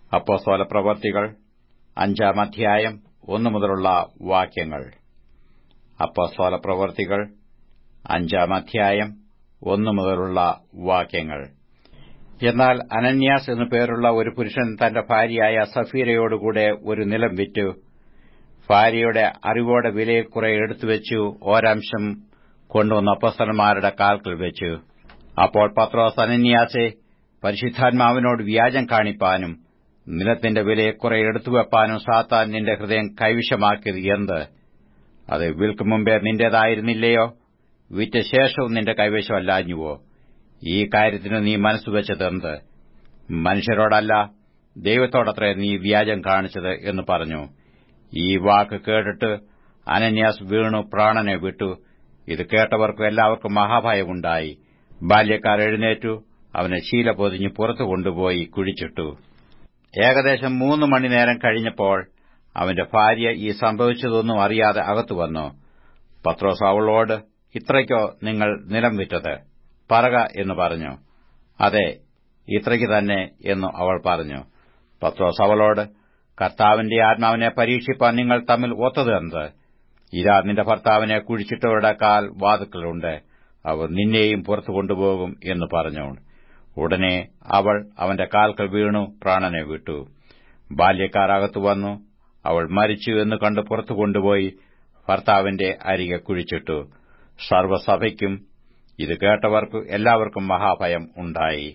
അപ്പോസ്തല പ്രവർത്തികൾ അഞ്ചാം അധ്യായം ഒന്നു മുതലുള്ള വാക്യങ്ങൾ അപ്പോസ്തല പ്രവർത്തികൾ അഞ്ചാം അധ്യായം ഒന്നു മുതലുള്ള വാക്യങ്ങൾ എന്നാൽ അനന്യാസ് എന്നു പേരുള്ള ഒരു പുരുഷൻ തന്റെ ഭാര്യയായ സഫീരയോടുകൂടെ ഒരു നിലം വിറ്റു ഭാര്യയുടെ അറിവോടെ വിലയിൽ കുറെ എടുത്തുവെച്ചു ഓരംശം കൊണ്ടുവന്ന അപ്പസ്തലന്മാരുടെ കാൽക്കൽ വെച്ചു അപ്പോൾ പത്രോസ് അനന്യാസെ പരിശുദ്ധാത്മാവിനോട് വ്യാജം കാണിപ്പാനും നിലത്തിന്റെ വിലയെ കുറെ എടുത്തുവെപ്പാനും സാത്താൻ നിന്റെ ഹൃദയം കൈവശമാക്കിയത് എന്ത് അത് വിൽക്കും മുമ്പേ നിന്റേതായിരുന്നില്ലയോ വിറ്റ ശേഷവും നിന്റെ കൈവശമല്ലാഞ്ഞുവോ ഈ കാര്യത്തിന് നീ മനസ്സുവെച്ചത് എന്ത് മനുഷ്യരോടല്ല ദൈവത്തോടത്രേ നീ വ്യാജം കാണിച്ചത് എന്ന് പറഞ്ഞു ഈ വാക്ക് കേട്ടിട്ട് അനന്യാസ് വീണു പ്രാണനെ വിട്ടു ഇത് കേട്ടവർക്കും എല്ലാവർക്കും മഹാഭയമുണ്ടായി ബാല്യക്കാർ എഴുന്നേറ്റു അവനെ ശീല പൊതിഞ്ഞ് പുറത്തു കൊണ്ടുപോയി കുഴിച്ചിട്ടു ഏകദേശം മൂന്ന് മണിനേരം കഴിഞ്ഞപ്പോൾ അവന്റെ ഭാര്യ ഈ സംഭവിച്ചതൊന്നും അറിയാതെ അകത്തു വന്നു പത്രോസ് അവളോട് ഇത്രയ്ക്കോ നിങ്ങൾ നിലം വിറ്റത് പറക എന്ന് പറഞ്ഞു അതെ ഇത്രയ്ക്ക് തന്നെ എന്നു അവൾ പറഞ്ഞു പത്രോസ് അവളോട് കർത്താവിന്റെ ആത്മാവിനെ പരീക്ഷിപ്പാൻ നിങ്ങൾ തമ്മിൽ ഒത്തത് എന്ത് ഇതാ നിന്റെ ഭർത്താവിനെ കുഴിച്ചിട്ടവരുടെ കാൽ വാതുക്കളുണ്ട് അവർ നിന്നെയും പുറത്തു കൊണ്ടുപോകും എന്ന് പറഞ്ഞു ഉടനെ അവൾ അവന്റെ കാൽക്കൽ വീണു പ്രാണനെ വിട്ടു ബാല്യക്കാർ അകത്തു വന്നു അവൾ മരിച്ചു എന്ന് കണ്ട് പുറത്തു കൊണ്ടുപോയി ഭർത്താവിന്റെ അരികെ കുഴിച്ചിട്ടു സർവ്വസഭയ്ക്കും ഇത് കേട്ടവർക്ക് എല്ലാവർക്കും മഹാഭയം ഉണ്ടായി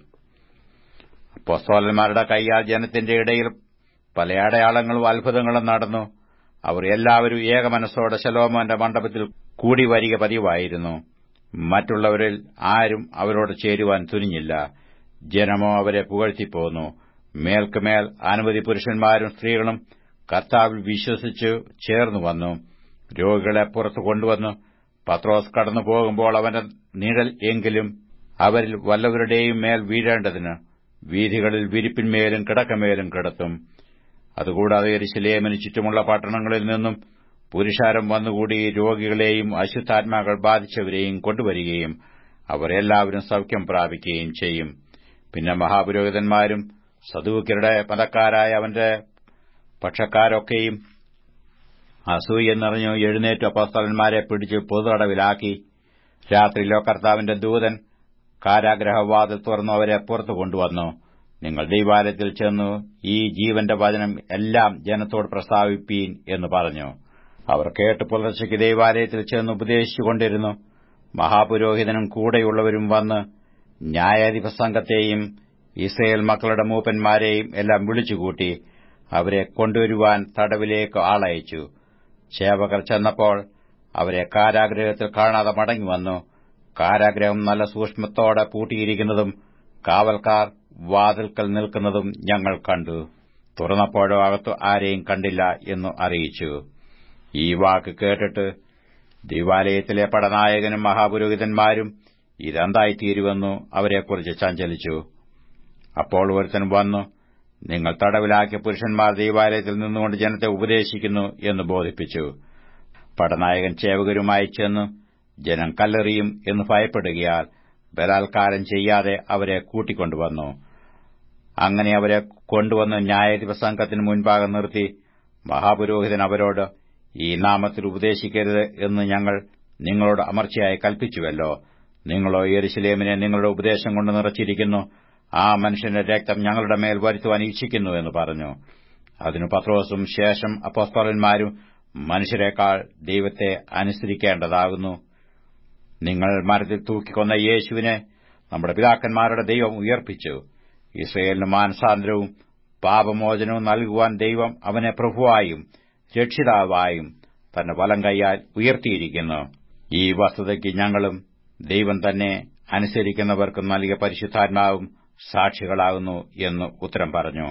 അപ്പോസ്തോലന്മാരുടെ കൈയാൽ ജനത്തിന്റെ ഇടയിൽ പല അടയാളങ്ങളും അത്ഭുതങ്ങളും നടന്നു അവർ എല്ലാവരും ഏകമനസ്സോടെ ശലോമോന്റെ മണ്ഡപത്തിൽ കൂടി വരിക പതിവായിരുന്നു മറ്റുള്ളവരിൽ ആരും അവരോട് ചേരുവാൻ തുനിഞ്ഞില്ല ജനമോ അവരെ പുകഴ്ത്തിപ്പോന്നു മേൽക്കുമേൽ അനവധി പുരുഷന്മാരും സ്ത്രീകളും കർത്താവിൽ വിശ്വസിച്ചു ചേർന്നു വന്നു രോഗികളെ പുറത്തു കൊണ്ടുവന്നു പത്രോസ് കടന്നു പോകുമ്പോൾ അവന്റെ നിഴൽ എങ്കിലും അവരിൽ വല്ലവരുടെയും മേൽ വീഴേണ്ടതിന് വീഥികളിൽ വിരിപ്പിന്മേലും കിടക്കമേലും കിടത്തും അതുകൂടാതെ എരിശിലേമിന് ചുറ്റുമുള്ള പട്ടണങ്ങളിൽ നിന്നും പുരുഷാരം വന്നുകൂടി രോഗികളെയും അശുദ്ധാത്മാക്കൾ ബാധിച്ചവരെയും കൊണ്ടുവരികയും അവർ എല്ലാവരും സൌഖ്യം പ്രാപിക്കുകയും ചെയ്യും പിന്നെ മഹാപുരോഹിതന്മാരും സദൂക്യരുടെ മതക്കാരായ അവന്റെ പക്ഷക്കാരൊക്കെയും അസൂയെന്നറിഞ്ഞു എഴുന്നേറ്റു അപ്പസ്തലന്മാരെ പിടിച്ച് പൊതുതടവിലാക്കി രാത്രിയിലോ കർത്താവിന്റെ ദൂതൻ കാരാഗ്രഹവാതിൽ തുറന്നു അവരെ പുറത്തു കൊണ്ടുവന്നു നിങ്ങൾ ദൈവാലയത്തിൽ ചെന്നു ഈ ജീവന്റെ വചനം എല്ലാം ജനത്തോട് പ്രസ്താവിപ്പീൻ എന്ന് പറഞ്ഞു അവർ കേട്ട് പുലർച്ചയ്ക്ക് ദൈവാലയത്തിൽ ചെന്ന് ഉപദേശിച്ചുകൊണ്ടിരുന്നു മഹാപുരോഹിതനും കൂടെയുള്ളവരും വന്ന് ന്യായാധിപ സംഘത്തെയും ഇസ്രയേൽ മക്കളുടെ മൂപ്പന്മാരെയും എല്ലാം വിളിച്ചുകൂട്ടി അവരെ കൊണ്ടുവരുവാൻ തടവിലേക്ക് ആളയച്ചു സേവകർ ചെന്നപ്പോൾ അവരെ കാരാഗ്രഹത്തിൽ കാണാതെ മടങ്ങിവന്നു കാരാഗ്രഹം നല്ല സൂക്ഷ്മത്തോടെ പൂട്ടിയിരിക്കുന്നതും കാവൽക്കാർ വാതിൽക്കൽ നിൽക്കുന്നതും ഞങ്ങൾ കണ്ടു തുറന്നപ്പോഴോ അകത്തു ആരെയും കണ്ടില്ല എന്നു അറിയിച്ചു ഈ വാക്ക് കേട്ടിട്ട് ദൈവാലയത്തിലെ പടനായകനും മഹാപുരോഹിതന്മാരും ഇതെന്തായിത്തീരുവെന്നു അവരെക്കുറിച്ച് ചഞ്ചലിച്ചു അപ്പോൾ ഒരുത്തൻ വന്നു നിങ്ങൾ തടവിലാക്കിയ പുരുഷന്മാർ ദൈവാലയത്തിൽ നിന്നുകൊണ്ട് ജനത്തെ ഉപദേശിക്കുന്നു എന്ന് ബോധിപ്പിച്ചു പടനായകൻ ചേവകരുമായി ചെന്നു ജനം കല്ലെറിയും എന്ന് ഭയപ്പെടുകയാൽ ബലാത്കാരം ചെയ്യാതെ അവരെ കൂട്ടിക്കൊണ്ടുവന്നു അങ്ങനെ അവരെ കൊണ്ടുവന്ന് ന്യായാധിപ സംഘത്തിന് മുൻപാകെ നിർത്തി മഹാപുരോഹിതൻ അവരോട് ഈ നാമത്തിൽ ഉപദേശിക്കരുത് എന്ന് ഞങ്ങൾ നിങ്ങളോട് അമർച്ചയായി കൽപ്പിച്ചുവല്ലോ നിങ്ങളോ യെരുശലേമിനെ നിങ്ങളുടെ ഉപദേശം കൊണ്ട് നിറച്ചിരിക്കുന്നു ആ മനുഷ്യന്റെ രക്തം ഞങ്ങളുടെ മേൽ വരുത്തുവാൻ ഇച്ഛിക്കുന്നു എന്ന് പറഞ്ഞു അതിനു പത്രോസും ശേഷം അപ്പോസ്തോലന്മാരും മനുഷ്യരെക്കാൾ ദൈവത്തെ അനുസരിക്കേണ്ടതാകുന്നു നിങ്ങൾ മരത്തിൽ തൂക്കിക്കൊന്ന യേശുവിനെ നമ്മുടെ പിതാക്കന്മാരുടെ ദൈവം ഉയർപ്പിച്ചു ഇസ്രയേലിന് മാനസാന്തരവും പാപമോചനവും നൽകുവാൻ ദൈവം അവനെ പ്രഭുവായും രക്ഷിതാവായും തന്റെ വലം കൈയാൽ ഉയർത്തിയിരിക്കുന്നു ഈ വസ്തുതയ്ക്ക് ഞങ്ങളും ദൈവം തന്നെ അനുസരിക്കുന്നവർക്ക് നൽകിയ പരിശുദ്ധാത്മാവും സാക്ഷികളാകുന്നു എന്ന് ഉത്തരം പറഞ്ഞു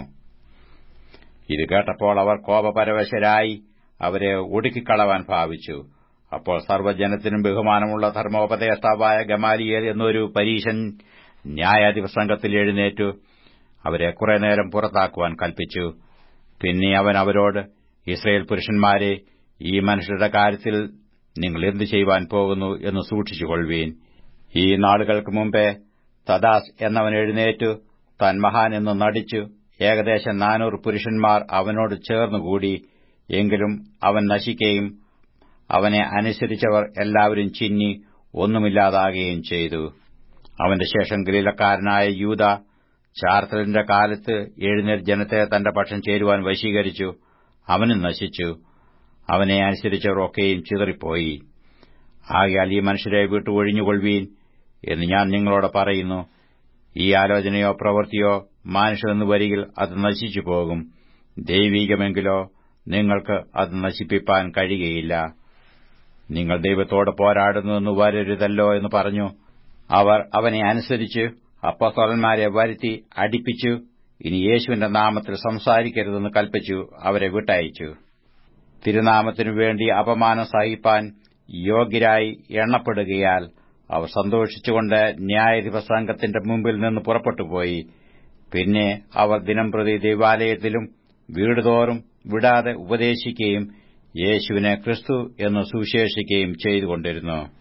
ഇത് കേട്ടപ്പോൾ അവർ കോപപരവശരായി അവരെ ഒടുക്കിക്കളവാൻ ഭാവിച്ചു അപ്പോൾ സർവ്വജനത്തിനും ബഹുമാനമുള്ള ധർമ്മോപദേഷ്ടാവായ ഗമാലിയേൽ എന്നൊരു പരീശൻ ന്യായാധിപ സംഘത്തിൽ എഴുന്നേറ്റു അവരെ കുറെ നേരം പുറത്താക്കുവാൻ കൽപ്പിച്ചു പിന്നെ അവൻ അവരോട് ഇസ്രയേൽ പുരുഷന്മാരെ ഈ മനുഷ്യരുടെ കാര്യത്തിൽ നിങ്ങൾ എന്തു ചെയ്യുവാൻ പോകുന്നു എന്ന് സൂക്ഷിച്ചുകൊള്ളുവീൻ ഈ നാളുകൾക്ക് മുമ്പേ തദാസ് എന്നവൻ എഴുന്നേറ്റു താൻ മഹാൻ എന്ന് നടിച്ചു ഏകദേശം നാനൂറ് പുരുഷന്മാർ അവനോട് ചേർന്നുകൂടി എങ്കിലും അവൻ നശിക്കുകയും അവനെ അനുസരിച്ചവർ എല്ലാവരും ചിന്നി ഒന്നുമില്ലാതാകുകയും ചെയ്തു അവന്റെ ശേഷം ഗലീലക്കാരനായ യൂത ചാർത്തലിന്റെ കാലത്ത് എഴുന്നേറ്റ് ജനത്തെ തന്റെ പക്ഷം ചേരുവാൻ വശീകരിച്ചു അവനും നശിച്ചു അവനെ അനുസരിച്ചവർ ഒക്കെയും ചിതറിപ്പോയി ആകയാൽ ഈ മനുഷ്യരെ വിട്ടു ഒഴിഞ്ഞുകൊള്ളുവീൻ എന്ന് ഞാൻ നിങ്ങളോട് പറയുന്നു ഈ ആലോചനയോ പ്രവൃത്തിയോ മാനുഷമെന്ന് വരികിൽ അത് നശിച്ചു പോകും ദൈവീകമെങ്കിലോ നിങ്ങൾക്ക് അത് നശിപ്പിപ്പാൻ കഴിയുകയില്ല നിങ്ങൾ ദൈവത്തോട് പോരാടുന്നുവെന്ന് വരരുതല്ലോ എന്ന് പറഞ്ഞു അവർ അവനെ അനുസരിച്ച് അപ്പസ്തോലന്മാരെ വരുത്തി അടിപ്പിച്ചു ഇനി യേശുവിന്റെ നാമത്തിൽ സംസാരിക്കരുതെന്ന് കൽപ്പിച്ചു അവരെ വിട്ടയച്ചു തിരുനാമത്തിനു വേണ്ടി അപമാനം സഹിപ്പാൻ യോഗ്യരായി എണ്ണപ്പെടുകയാൽ അവർ സന്തോഷിച്ചുകൊണ്ട് ന്യായാധിപ സംഘത്തിന്റെ മുമ്പിൽ നിന്ന് പുറപ്പെട്ടുപോയി പിന്നെ അവർ ദിനംപ്രതി ദൈവാലയത്തിലും വീടുതോറും വിടാതെ ഉപദേശിക്കുകയും യേശുവിനെ ക്രിസ്തു എന്ന് സുവിശേഷിക്കുകയും ചെയ്തുകൊണ്ടിരുന്നു